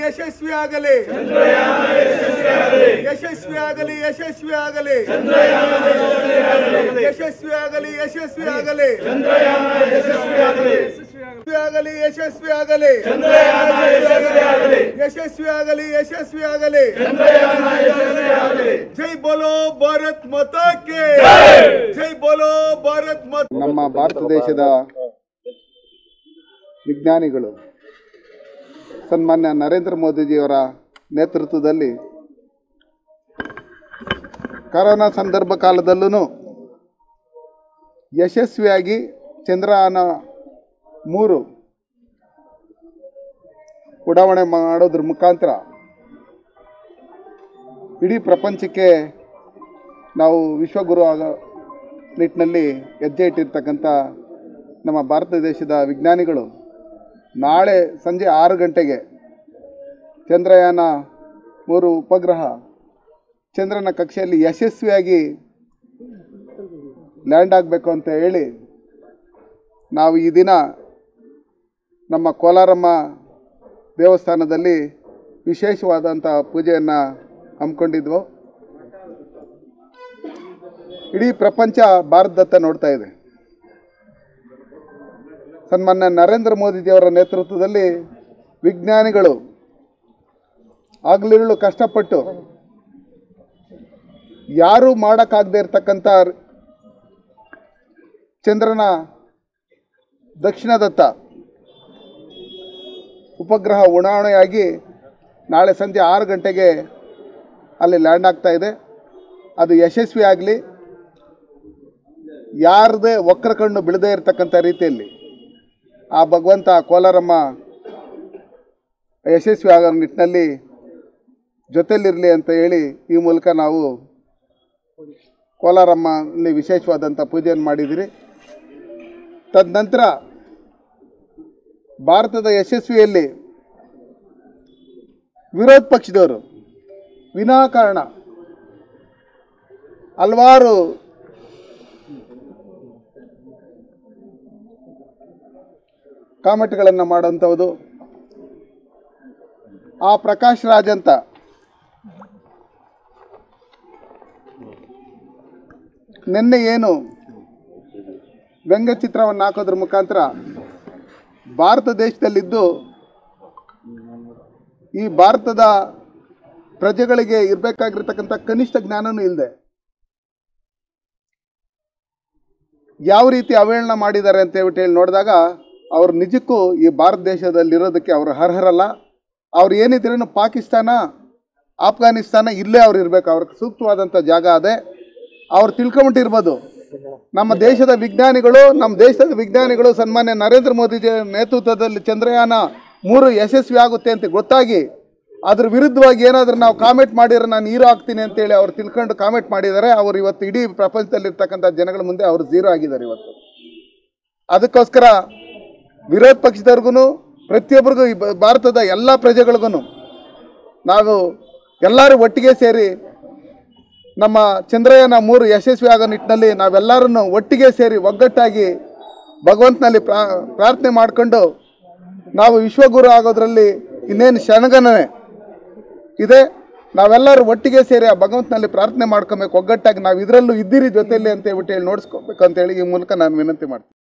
ಯಶಸ್ವಿ ಆಗಲಿ ಯಶಸ್ವಿ ಆಗಲಿ ಯಶಸ್ವಿ ಆಗಲಿ ಯಶಸ್ವಿ ಆಗಲಿ ಯಶಸ್ವಿ ಆಗಲಿ ಯಶಸ್ವಿ ಆಗಲಿ ಯಶಸ್ವಿ ಆಗಲಿ ಯಶಸ್ವಿ ಆಗಲಿ ಯಶಸ್ವಿ ಆಗಲಿ ಜೈ ಬೋಲೋ ಭಾರತ್ ಮಾತಾಕ್ಕೆ ಜೈ ಬೋಲೋ ಭಾರತ್ ಮಾತಾ ನಮ್ಮ ಭಾರತ ದೇಶದ ವಿಜ್ಞಾನಿಗಳು ಸನ್ಮಾನ್ಯ ನರೇಂದ್ರ ಮೋದಿಜಿಯವರ ನೇತೃತ್ವದಲ್ಲಿ ಕರೋನಾ ಸಂದರ್ಭ ಕಾಲದಲ್ಲೂ ಯಶಸ್ವಿಯಾಗಿ ಚಂದ್ರಯಾನ ಮೂರು ಉಡಾವಣೆ ಮಾಡೋದ್ರ ಮುಖಾಂತರ ಇಡೀ ಪ್ರಪಂಚಕ್ಕೆ ನಾವು ವಿಶ್ವಗುರು ಆಗೋ ನಿಟ್ಟಿನಲ್ಲಿ ಹೆಜ್ಜೆ ಇಟ್ಟಿರ್ತಕ್ಕಂಥ ನಮ್ಮ ಭಾರತ ದೇಶದ ವಿಜ್ಞಾನಿಗಳು ನಾಳೆ ಸಂಜೆ ಆರು ಗಂಟೆಗೆ ಚಂದ್ರಯಾನ ಮೂರು ಉಪಗ್ರಹ ಚಂದ್ರನ ಕಕ್ಷೆಯಲ್ಲಿ ಯಶಸ್ವಿಯಾಗಿ ಲ್ಯಾಂಡ್ ಆಗಬೇಕು ಅಂತ ಹೇಳಿ ನಾವು ಈ ದಿನ ನಮ್ಮ ಕೋಲಾರಮ್ಮ ದೇವಸ್ಥಾನದಲ್ಲಿ ವಿಶೇಷವಾದಂಥ ಪೂಜೆಯನ್ನು ಹಮ್ಮಿಕೊಂಡಿದ್ವು ಇಡೀ ಪ್ರಪಂಚ ಭಾರತದತ್ತ ನೋಡ್ತಾ ಇದೆ ಸನ್ಮಾನ್ಯ ನರೇಂದ್ರ ಮೋದಿಜಿಯವರ ನೇತೃತ್ವದಲ್ಲಿ ವಿಜ್ಞಾನಿಗಳು ಹಗಲಿರುಳು ಕಷ್ಟಪಟ್ಟು ಯಾರೂ ಮಾಡೋಕ್ಕಾಗದೇ ಇರತಕ್ಕಂಥ ಚಂದ್ರನ ದಕ್ಷಿಣದತ್ತ ಉಪಗ್ರಹ ಉಡಾವಣೆಯಾಗಿ ನಾಳೆ ಸಂಜೆ ಆರು ಗಂಟೆಗೆ ಅಲ್ಲಿ ಲ್ಯಾಂಡ್ ಆಗ್ತಾ ಇದೆ ಅದು ಯಶಸ್ವಿ ಆಗಲಿ ಯಾರದೇ ವಕ್ರ ಕಣ್ಣು ಬೀಳದೇ ಇರತಕ್ಕಂಥ ರೀತಿಯಲ್ಲಿ ಆ ಭಗವಂತ ಕೋಲಾರಮ್ಮ ಯಶಸ್ವಿ ಆಗೋ ನಿಟ್ಟಿನಲ್ಲಿ ಜೊತೆಲಿರಲಿ ಅಂತ ಹೇಳಿ ಈ ಮೂಲಕ ನಾವು ಕೋಲಾರಮ್ಮನಲ್ಲಿ ವಿಶೇಷವಾದಂಥ ಪೂಜೆಯನ್ನು ಮಾಡಿದಿರಿ ತದನಂತರ ಭಾರತದ ಯಶಸ್ವಿಯಲ್ಲಿ ವಿರೋಧ ಪಕ್ಷದವರು ವಿನಾಕಾರಣ ಹಲವಾರು ಕಾಮೆಂಟ್ಗಳನ್ನು ಮಾಡೋಂಥದ್ದು ಆ ಪ್ರಕಾಶ್ ರಾಜ್ ಅಂತ ನಿನ್ನೆ ಏನು ವ್ಯಂಗ್ಯಚಿತ್ರವನ್ನು ಹಾಕೋದ್ರ ಮುಖಾಂತರ ಭಾರತ ದೇಶದಲ್ಲಿದ್ದು ಈ ಭಾರತದ ಪ್ರಜೆಗಳಿಗೆ ಇರಬೇಕಾಗಿರ್ತಕ್ಕಂಥ ಕನಿಷ್ಠ ಜ್ಞಾನನೂ ಇಲ್ಲದೆ ಯಾವ ರೀತಿ ಅವಹೇಳನ ಮಾಡಿದ್ದಾರೆ ಅಂತ ಹೇಳ್ಬಿಟ್ಟು ಹೇಳಿ ನೋಡಿದಾಗ ಅವ್ರು ನಿಜಕ್ಕೂ ಈ ಭಾರತ ದೇಶದಲ್ಲಿರೋದಕ್ಕೆ ಅವರು ಅರ್ಹರಲ್ಲ ಅವ್ರು ಏನಿದ್ರೇನು ಪಾಕಿಸ್ತಾನ ಆಫ್ಘಾನಿಸ್ತಾನ ಇಲ್ಲೇ ಅವ್ರು ಇರಬೇಕು ಅವ್ರಿಗೆ ಸೂಕ್ತವಾದಂಥ ಜಾಗ ಅದೇ ಅವ್ರು ತಿಳ್ಕೊಂಬಿಟ್ಟಿರ್ಬೋದು ನಮ್ಮ ದೇಶದ ವಿಜ್ಞಾನಿಗಳು ನಮ್ಮ ದೇಶದ ವಿಜ್ಞಾನಿಗಳು ಸನ್ಮಾನ್ಯ ನರೇಂದ್ರ ಮೋದಿಜಿ ನೇತೃತ್ವದಲ್ಲಿ ಚಂದ್ರಯಾನ ಮೂರು ಯಶಸ್ವಿ ಆಗುತ್ತೆ ಅಂತ ಗೊತ್ತಾಗಿ ಅದ್ರ ವಿರುದ್ಧವಾಗಿ ಏನಾದರೂ ನಾವು ಕಾಮೆಂಟ್ ಮಾಡಿದ್ರೆ ನಾನು ಹೀರೋ ಆಗ್ತೀನಿ ಅಂತೇಳಿ ಅವ್ರು ತಿಳ್ಕೊಂಡು ಕಾಮೆಂಟ್ ಮಾಡಿದ್ದಾರೆ ಅವರು ಇವತ್ತು ಇಡೀ ಪ್ರಪಂಚದಲ್ಲಿರ್ತಕ್ಕಂಥ ಜನಗಳ ಮುಂದೆ ಅವರು ಝೀರೋ ಆಗಿದ್ದಾರೆ ಇವತ್ತು ಅದಕ್ಕೋಸ್ಕರ ವಿರೋಧ ಪಕ್ಷದವ್ರಿಗೂ ಪ್ರತಿಯೊಬ್ಬರಿಗೂ ಈ ಬ- ಭಾರತದ ಎಲ್ಲ ಪ್ರಜೆಗಳಿಗೂ ನಾವು ಎಲ್ಲರೂ ಒಟ್ಟಿಗೆ ಸೇರಿ ನಮ್ಮ ಚಂದ್ರಯಾನ ಮೂರು ಯಶಸ್ವಿ ಆಗೋ ನಿಟ್ಟಿನಲ್ಲಿ ನಾವೆಲ್ಲರನ್ನು ಒಟ್ಟಿಗೆ ಸೇರಿ ಒಗ್ಗಟ್ಟಾಗಿ ಭಗವಂತನಲ್ಲಿ ಪ್ರಾ ಪ್ರಾರ್ಥನೆ ಮಾಡಿಕೊಂಡು ನಾವು ವಿಶ್ವಗುರು ಆಗೋದ್ರಲ್ಲಿ ಇನ್ನೇನು ಕ್ಷಣಗಣನೆ ಇದೆ ನಾವೆಲ್ಲರೂ ಒಟ್ಟಿಗೆ ಸೇರಿ ಆ ಭಗವಂತನಲ್ಲಿ ಪ್ರಾರ್ಥನೆ ಮಾಡ್ಕೊಬೇಕು ಒಗ್ಗಟ್ಟಾಗಿ ನಾವು ಇದರಲ್ಲೂ ಇದ್ದೀರಿ ಜೊತೆಯಲ್ಲಿ ಅಂತ ಹೇಳ್ಬಿಟ್ಟು ಹೇಳಿ ನೋಡಿಸ್ಕೋಬೇಕು ಅಂತೇಳಿ ಈ ಮೂಲಕ ನಾನು ವಿನಂತಿ ಮಾಡ್ತೀನಿ